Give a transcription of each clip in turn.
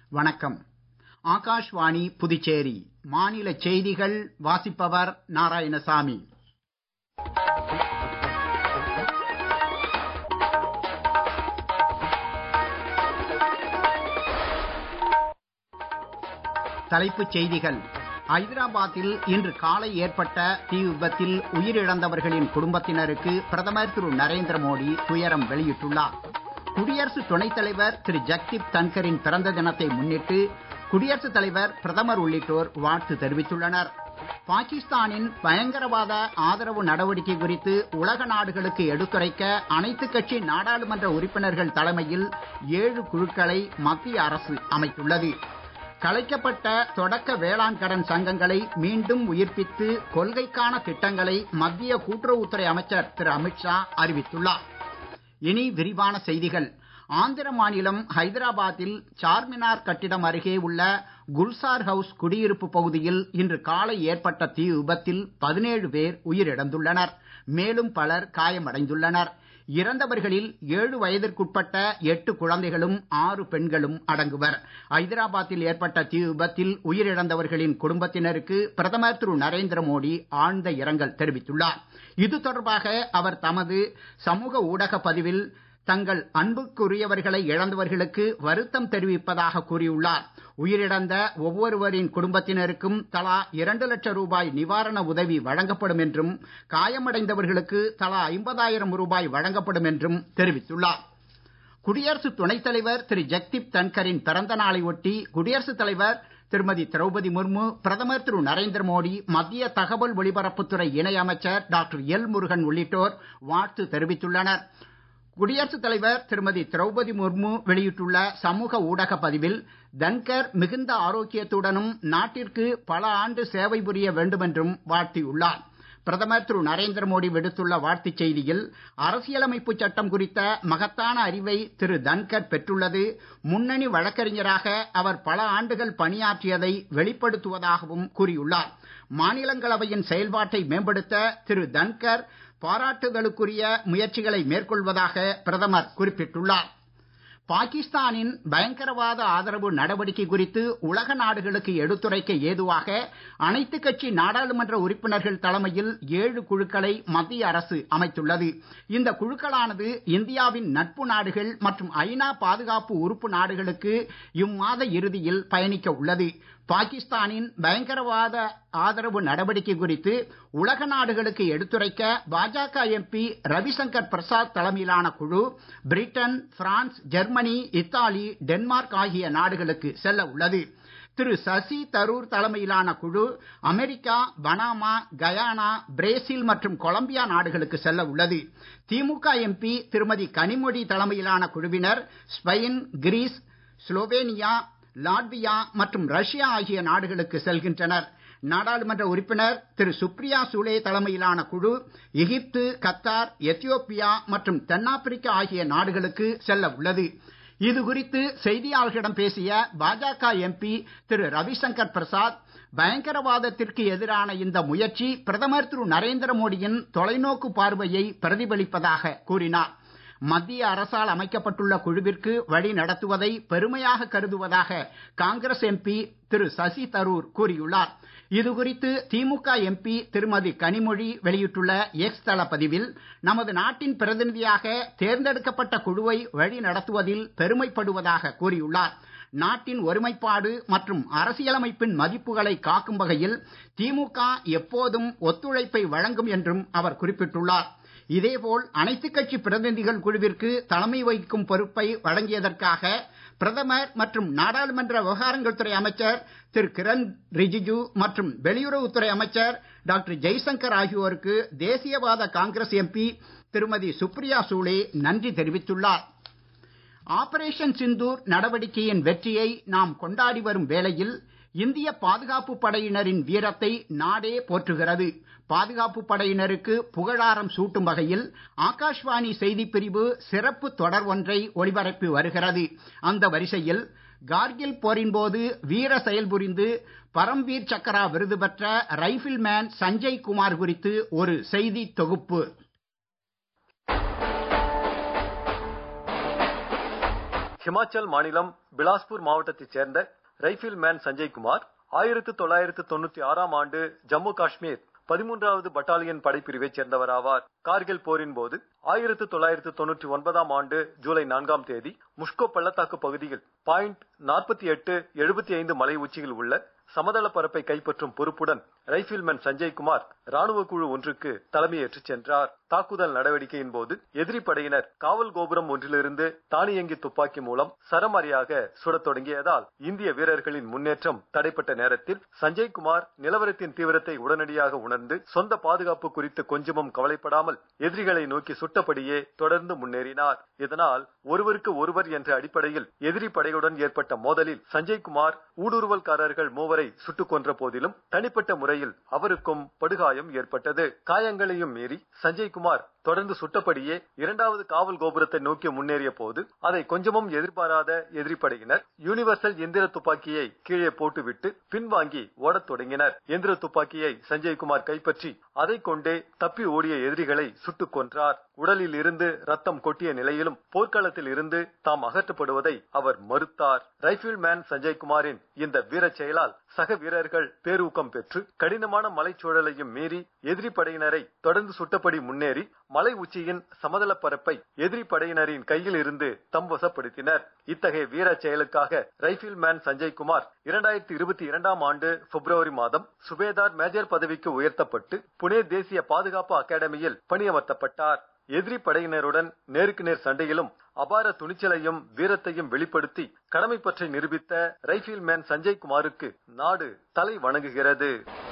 வணக்கம் ஆகாஷ்வாணி புதுச்சேரி மாநில செய்திகள் வாசிப்பவர் நாராயணசாமி தலைப்புச் செய்திகள் ஐதராபாத்தில் இன்று காலை ஏற்பட்ட தீ விபத்தில் உயிரிழந்தவர்களின் குடும்பத்தினருக்கு பிரதமர் திரு நரேந்திர மோடி துயரம் வெளியிட்டுள்ளார் குடியரசு துணைத் தலைவர் திரு ஜக்தீப் தன்கரின் பிறந்த தினத்தை முன்னிட்டு குடியரசுத் தலைவர் பிரதமர் உள்ளிட்டோர் வாழ்த்து தெரிவித்துள்ளனர் பாகிஸ்தானின் பயங்கரவாத ஆதரவு நடவடிக்கை குறித்து உலக நாடுகளுக்கு எடுத்துரைக்க அனைத்துக் கட்சி நாடாளுமன்ற உறுப்பினர்கள் தலைமையில் ஏழு குழுக்களை மத்திய அரசு அமைத்துள்ளது கலைக்கப்பட்ட தொடக்க வேளாண் கடன் சங்கங்களை மீண்டும் உயிர்ப்பித்து கொள்கைக்கான திட்டங்களை மத்திய கூட்டுறவுத்துறை அமைச்சர் திரு அமித்ஷா அறிவித்துள்ளார் இனி விரிவான செய்திகள் ஆந்திர மாநிலம் ஹைதராபாத்தில் சார்மினார் கட்டிடம் அருகே உள்ள குல்சார் ஹவுஸ் குடியிருப்பு பகுதியில் இன்று காலை ஏற்பட்ட தீ விபத்தில் பதினேழு பேர் உயிரிழந்துள்ளனர் மேலும் பலர் காயமடைந்துள்ளனர் இறந்தவர்களில் ஏழு வயதிற்குட்பட்ட எட்டு குழந்தைகளும் ஆறு பெண்களும் அடங்குவர் ஐதராபாத்தில் ஏற்பட்ட தீ விபத்தில் உயிரிழந்தவர்களின் குடும்பத்தினருக்கு பிரதமர் திரு நரேந்திர மோடி ஆழ்ந்த இரங்கல் தெரிவித்துள்ளார் இது தொடர்பாக அவர் தமது சமூக ஊடக பதிவில் தங்கள் அன்புக்குரியவர்களை இழந்தவர்களுக்கு வருத்தம் தெரிவிப்பதாக கூறியுள்ளார் உயிரிழந்த ஒவ்வொருவரின் குடும்பத்தினருக்கும் தலா இரண்டு லட்சம் ரூபாய் நிவாரண உதவி வழங்கப்படும் என்றும் காயமடைந்தவர்களுக்கு தலா ஐம்பதாயிரம் ரூபாய் வழங்கப்படும் என்றும் தெரிவித்துள்ளார் குடியரசு துணைத் தலைவர் திரு ஜக்தீப் தன்கரின் பிறந்த நாளை ஒட்டி குடியரசுத் தலைவர் திருமதி திரௌபதி முர்மு பிரதமர் திரு நரேந்திர மோடி மத்திய தகவல் ஒலிபரப்புத்துறை இணை அமைச்சர் டாக்டர் எல் முருகன் உள்ளிட்டோர் வாழ்த்து தெரிவித்துள்ளனர் குடியரசுத் தலைவர் திருமதி திரௌபதி முர்மு வெளியிட்டுள்ள சமூக ஊடக பதிவில் தன்கர் மிகுந்த ஆரோக்கியத்துடனும் நாட்டிற்கு பல ஆண்டு சேவை புரிய வேண்டும் என்றும் வாழ்த்தியுள்ளார் பிரதமர் திரு நரேந்திர மோடி விடுத்துள்ள வாழ்த்துச் செய்தியில் அரசியலமைப்பு சட்டம் குறித்த மகத்தான அறிவை திரு தன்கர் பெற்றுள்ளது முன்னணி வழக்கறிஞராக அவர் பல ஆண்டுகள் பணியாற்றியதை வெளிப்படுத்துவதாகவும் கூறியுள்ளார் மாநிலங்களவையின் செயல்பாட்டை மேம்படுத்த திரு தன்கர் பாராட்டுதலுக்குரிய முயற்சிகளை மேற்கொள்வதாக பிரதமர் குறிப்பிட்டுள்ளார் பாகிஸ்தானின் பயங்கரவாத ஆதரவு நடவடிக்கை குறித்து உலக நாடுகளுக்கு எடுத்துரைக்க ஏதுவாக அனைத்துக் கட்சி நாடாளுமன்ற உறுப்பினர்கள் தலைமையில் ஏழு குழுக்களை மத்திய அரசு அமைத்துள்ளது இந்த குழுக்களானது இந்தியாவின் நட்பு நாடுகள் மற்றும் ஐநா பாதுகாப்பு உறுப்பு நாடுகளுக்கு இம்மாத இறுதியில் பயணிக்க உள்ளது பாகிஸ்தானின் பயங்கரவாத ஆதரவு நடவடிக்கை குறித்து உலக நாடுகளுக்கு எடுத்துரைக்க பாஜக எம்பி ரவிசங்கர் பிரசாத் தலைமையிலான குழு Britain France Germany Italy Denmark ஆகிய நாடுகளுக்கு செல்ல உள்ளது திரு சசி தரூர் தலைமையிலான குழு அமெரிக்கா பனாமா கயானா பிரேசில் மற்றும் கொலம்பியா நாடுகளுக்கு செல்ல உள்ளது திமுக எம்பி திருமதி கனிமொழி தலைமையிலான குழுவினர் ஸ்பெயின் கிரீஸ் ஸ்லோவேனியா லாட்வியா மற்றும் ரஷ்யா ஆகிய நாடுகளுக்கு செல்கின்றனர் நாடாளுமன்ற உறுப்பினர் திரு சுப்ரியா சூலே தலைமையிலான குழு எகிப்து கத்தார் எத்தியோப்பியா மற்றும் தென்னாப்பிரிக்கா ஆகிய நாடுகளுக்கு செல்ல உள்ளது இது குறித்து செய்தியாளர்களிடம் பேசிய பாஜக எம்பி திரு ரவிசங்கர் பிரசாத் பயங்கரவாதத்திற்கு எதிரான இந்த முயற்சி பிரதமர் திரு நரேந்திர மோடியின் தொலைநோக்கு பார்வையை பிரதிபலிப்பதாக கூறினார் மத்திய அரசால் அமைக்கப்பட்டுள்ள குழுவிற்கு வழி நடத்துவதை பெருமையாக கருதுவதாக காங்கிரஸ் எம்பி திரு சசி தரூர் கூறியுள்ளார் இது குறித்து திமுக எம்பி திருமதி கனிமொழி வெளியிட்டுள்ள எக்ஸ் தள பதிவில் நமது நாட்டின் பிரதிநிதியாக தேர்ந்தெடுக்கப்பட்ட குழுவை வழி நடத்துவதில் பெருமைப்படுவதாக கூறியுள்ளார் நாட்டின் ஒருமைப்பாடு மற்றும் அரசியலமைப்பின் மதிப்புகளை காக்கும் வகையில் திமுக எப்போதும் ஒத்துழைப்பை வழங்கும் என்றும் அவர் குறிப்பிட்டுள்ளார் இதேபோல் அனைத்துக் கட்சி பிரதிநிதிகள் குழுவிற்கு தலைமை வகிக்கும் பொறுப்பை வழங்கியதற்காக பிரதமர் மற்றும் நாடாளுமன்ற விவகாரங்கள் துறை அமைச்சர் திரு கிரண் ரிஜிஜு மற்றும் வெளியுறவுத்துறை அமைச்சர் டாக்டர் ஜெய்சங்கர் ஆகியோருக்கு தேசியவாத காங்கிரஸ் எம்பி திருமதி சுப்ரியா சூலே நன்றி தெரிவித்துள்ளார் ஆபரேஷன் சிந்தூர் நடவடிக்கையின் வெற்றியை நாம் கொண்டாடி வரும் வேளையில் இந்திய பாதுகாப்பு படையினரின் வீரத்தை நாடே போற்றுகிறது பாதுகாப்பு படையினருக்கு புகழாரம் சூட்டும் வகையில் ஆகாஷ்வாணி செய்திப் பிரிவு சிறப்பு தொடர் ஒன்றை ஒளிபரப்பி வருகிறது அந்த வரிசையில் கார்கில் போரின் போது வீர செயல் புரிந்து பரம்வீர் சக்கரா விருது பெற்ற ரைபிள் மேன் சஞ்சய் குமார் குறித்து ஒரு செய்தி தொகுப்பு ஹிமாச்சல் மாநிலம் பிலாஸ்பூர் மாவட்டத்தைச் சேர்ந்த ரைபிள் மேன் சஞ்சய்குமார் ஆயிரத்து தொள்ளாயிரத்து தொண்ணூத்தி ஆறாம் ஆண்டு ஜம்மு காஷ்மீர் பதிமூன்றாவது பட்டாலியன் படைப்பிரிவைச் சேர்ந்தவராவார் கார்கில் போரின் போது ஆயிரத்து தொள்ளாயிரத்து தொண்ணூற்றி ஒன்பதாம் ஆண்டு ஜூலை நான்காம் தேதி முஷ்கோ பள்ளத்தாக்கு பகுதியில் பாயிண்ட் நாற்பத்தி எட்டு எழுபத்தி ஐந்து மலை உச்சியில் உள்ள சமதள பரப்பை கைப்பற்றும் பொறுப்புடன் ரைபிள்மேன் சஞ்சய்குமார் ராணுவ குழு ஒன்றுக்கு தலைமையேற்றுச் சென்றார் தாக்குதல் நடவடிக்கையின் போது எதிரி படையினர் காவல் கோபுரம் ஒன்றிலிருந்து தானியங்கி துப்பாக்கி மூலம் சரமாரியாக சுடத் தொடங்கியதால் இந்திய வீரர்களின் முன்னேற்றம் தடைப்பட்ட நேரத்தில் சஞ்சய்குமார் நிலவரத்தின் தீவிரத்தை உடனடியாக உணர்ந்து சொந்த பாதுகாப்பு குறித்து கொஞ்சமும் கவலைப்படாமல் எதிரிகளை நோக்கி சுட்டபடியே தொடர்ந்து முன்னேறினார் இதனால் ஒருவருக்கு ஒருவர் என்ற அடிப்படையில் எதிரி படையுடன் ஏற்பட்ட மோதலில் சஞ்சய்குமார் ஊடுருவல்காரர்கள் மூவரை சுட்டுக் கொன்ற போதிலும் தனிப்பட்ட முறையில் அவருக்கும் படுகாயம் ஏற்பட்டது காயங்களையும் மீறி சஞ்சய்குமார் தொடர்ந்து சுட்டபடியே இரண்டாவது காவல் கோபுரத்தை நோக்கி முன்னேறிய போது அதை கொஞ்சமும் எதிர்பாராத எதிரி படையினர் யூனிவர்சல் எந்திர துப்பாக்கியை கீழே போட்டுவிட்டு பின்வாங்கி ஓடத் தொடங்கினர் எந்திர துப்பாக்கியை சஞ்சய்குமார் கைப்பற்றி அதை கொண்டே தப்பி ஓடிய எதிரிகளை சுட்டுக் கொன்றார் உடலில் இருந்து ரத்தம் கொட்டிய நிலையிலும் போர்க்களத்தில் இருந்து தாம் அகற்றப்படுவதை அவர் மறுத்தார் ரைபிள் மேன் சஞ்சய்குமாரின் இந்த வீரச் செயலால் சக வீரர்கள் பேரூக்கம் பெற்று கடினமான மலைச்சூழலையும் மீறி எதிரி படையினரை தொடர்ந்து சுட்டபடி முன்னேறி மலை உச்சியின் சமதள பரப்பை எதிரி படையினரின் கையில் இருந்து தம் வசப்படுத்தினர் இத்தகைய வீர செயலுக்காக ரைபிள் மேன் சஞ்சய்குமார் இரண்டாயிரத்தி இருபத்தி இரண்டாம் ஆண்டு பிப்ரவரி மாதம் சுபேதார் மேஜர் பதவிக்கு உயர்த்தப்பட்டு புனே தேசிய பாதுகாப்பு அகாடமியில் பணியமர்த்தப்பட்டார் எதிரி படையினருடன் நேருக்கு நேர் சண்டையிலும் அபார துணிச்சலையும் வீரத்தையும் வெளிப்படுத்தி கடமை பற்றி நிரூபித்த ரைபிள் மேன் சஞ்சய் குமாருக்கு நாடு தலை வணங்குகிறது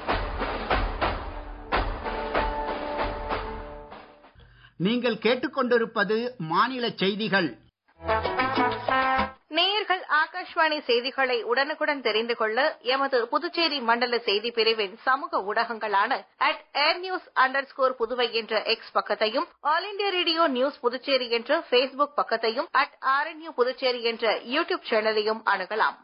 நீங்கள் கேட்டுக்கொண்டிருப்பது மாநில செய்திகள் நேயர்கள் ஆகாஷ்வாணி செய்திகளை உடனுக்குடன் தெரிந்து கொள்ள எமது புதுச்சேரி மண்டல செய்தி பிரிவின் சமூக ஊடகங்களான at air news underscore Puduvai என்ற எக்ஸ் பக்கத்தையும் all India radio news Puducherry என்ற பேஸ்புக் பக்கத்தையும் அட் ஆர்என்யூ புதுச்சேரி என்ற யூ டியூப் சேனலையும் அணுகலாம்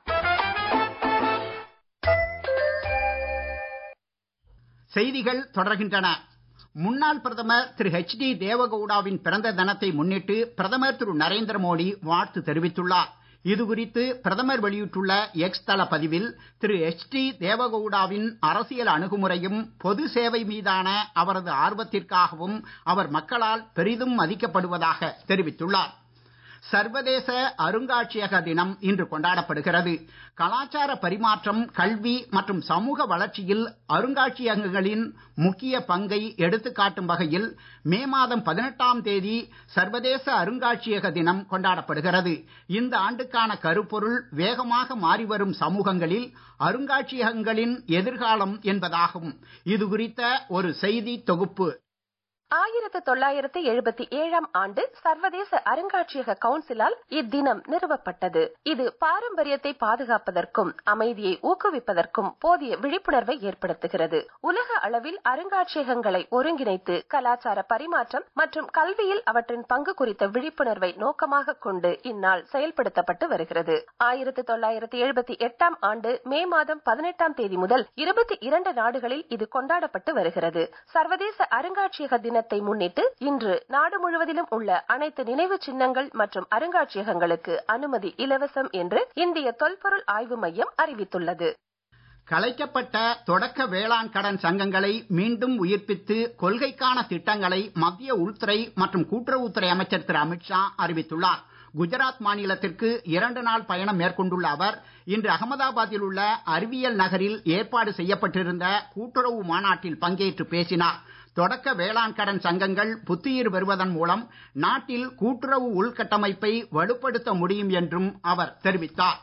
செய்திகள் தொடர்கின்றன முன்னாள் பிரதமர் திரு ஹெச் டி தேவகவுடாவின் பிறந்த தினத்தை முன்னிட்டு பிரதமர் திரு நரேந்திர மோடி வாழ்த்து தெரிவித்துள்ளார் இது குறித்து பிரதமர் வெளியிட்டுள்ள எக்ஸ் தள பதிவில் திரு எச் டி தேவகவுடாவின் அரசியல் அணுகுமுறையும் பொது சேவை மீதான அவரது ஆர்வத்திற்காகவும் அவர் மக்களால் பெரிதும் மதிக்கப்படுவதாக தெரிவித்துள்ளார் சர்வதேச அருங்காட்சியக தினம் இன்று கொண்டாடப்படுகிறது கலாச்சார பரிமாற்றம் கல்வி மற்றும் சமூக வளர்ச்சியில் அருங்காட்சியகங்களின் முக்கிய பங்கை எடுத்துக்காட்டும் வகையில் மே மாதம் பதினெட்டாம் தேதி சர்வதேச அருங்காட்சியக தினம் கொண்டாடப்படுகிறது இந்த ஆண்டுக்கான கருப்பொருள் வேகமாக மாறிவரும் சமூகங்களில் அருங்காட்சியகங்களின் எதிர்காலம் என்பதாகும் இது குறித்த ஒரு செய்தி தொகுப்பு ஆயிரத்து தொள்ளாயிரத்து எழுபத்தி ஏழாம் ஆண்டு சர்வதேச அருங்காட்சியக கவுன்சிலால் இத்தினம் நிறுவப்பட்டது இது பாரம்பரியத்தை பாதுகாப்பதற்கும் அமைதியை ஊக்குவிப்பதற்கும் போதிய விழிப்புணர்வை ஏற்படுத்துகிறது உலக அளவில் அருங்காட்சியகங்களை ஒருங்கிணைத்து கலாச்சார பரிமாற்றம் மற்றும் கல்வியில் அவற்றின் பங்கு குறித்த விழிப்புணர்வை நோக்கமாக கொண்டு இந்நாள் செயல்படுத்தப்பட்டு வருகிறது ஆயிரத்து தொள்ளாயிரத்து எழுபத்தி எட்டாம் ஆண்டு மே மாதம் பதினெட்டாம் தேதி முதல் இருபத்தி இரண்டு நாடுகளில் இது கொண்டாடப்பட்டு வருகிறது சர்வதேச அருங்காட்சியக தின தினத்தை முன்னிட்டு இன்று நாடு முழுவதிலும் உள்ள அனைத்து நினைவு சின்னங்கள் மற்றும் அருங்காட்சியகங்களுக்கு அனுமதி இலவசம் என்று இந்திய தொல்பொருள் ஆய்வு மையம் அறிவித்துள்ளது கலைக்கப்பட்ட தொடக்க வேளாண் கடன் சங்கங்களை மீண்டும் உயிர்ப்பித்து கொள்கைக்கான திட்டங்களை மத்திய உள்துறை மற்றும் கூட்டுறவுத்துறை அமைச்சர் திரு அமித்ஷா அறிவித்துள்ளார் குஜராத் மாநிலத்திற்கு இரண்டு நாள் பயணம் மேற்கொண்டுள்ள அவர் இன்று அகமதாபாத்தில் உள்ள அறிவியல் நகரில் ஏற்பாடு செய்யப்பட்டிருந்த கூட்டுறவு மாநாட்டில் பங்கேற்று பேசினார் தொடக்க வேளாண் கடன் சங்கங்கள் புத்துயிர் பெறுவதன் மூலம் நாட்டில் கூட்டுறவு உள்கட்டமைப்பை வலுப்படுத்த முடியும் என்றும் அவர் தெரிவித்தார்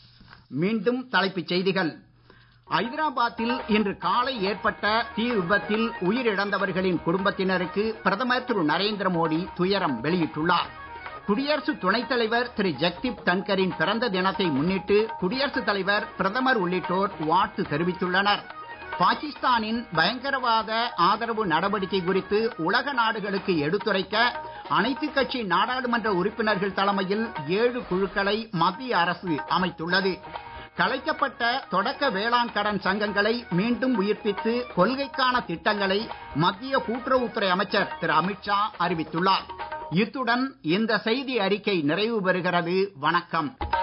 மீண்டும் தலைப்புச் செய்திகள் ஐதராபாத்தில் இன்று காலை ஏற்பட்ட தீ விபத்தில் உயிரிழந்தவர்களின் குடும்பத்தினருக்கு பிரதமர் திரு நரேந்திர மோடி துயரம் வெளியிட்டுள்ளார் குடியரசு துணைத் தலைவர் திரு ஜெக்தீப் தன்கரின் பிறந்த தினத்தை முன்னிட்டு குடியரசுத் தலைவர் பிரதமர் உள்ளிட்டோர் வாழ்த்து தெரிவித்துள்ளனர் பாகிஸ்தானின் பயங்கரவாத ஆதரவு நடவடிக்கை குறித்து உலக நாடுகளுக்கு எடுத்துரைக்க அனைத்து கட்சி நாடாளுமன்ற உறுப்பினர்கள் தலைமையில் ஏழு குழுக்களை மத்திய அரசு அமைத்துள்ளது கலைக்கப்பட்ட தொடக்க வேளாண் கடன் சங்கங்களை மீண்டும் உயிர்ப்பித்து கொள்கைக்கான திட்டங்களை மத்திய கூட்டுறவுத்துறை அமைச்சர் திரு அமித்ஷா அறிவித்துள்ளார் இத்துடன் இந்த செய்தி அறிக்கை நிறைவு பெறுகிறது வணக்கம்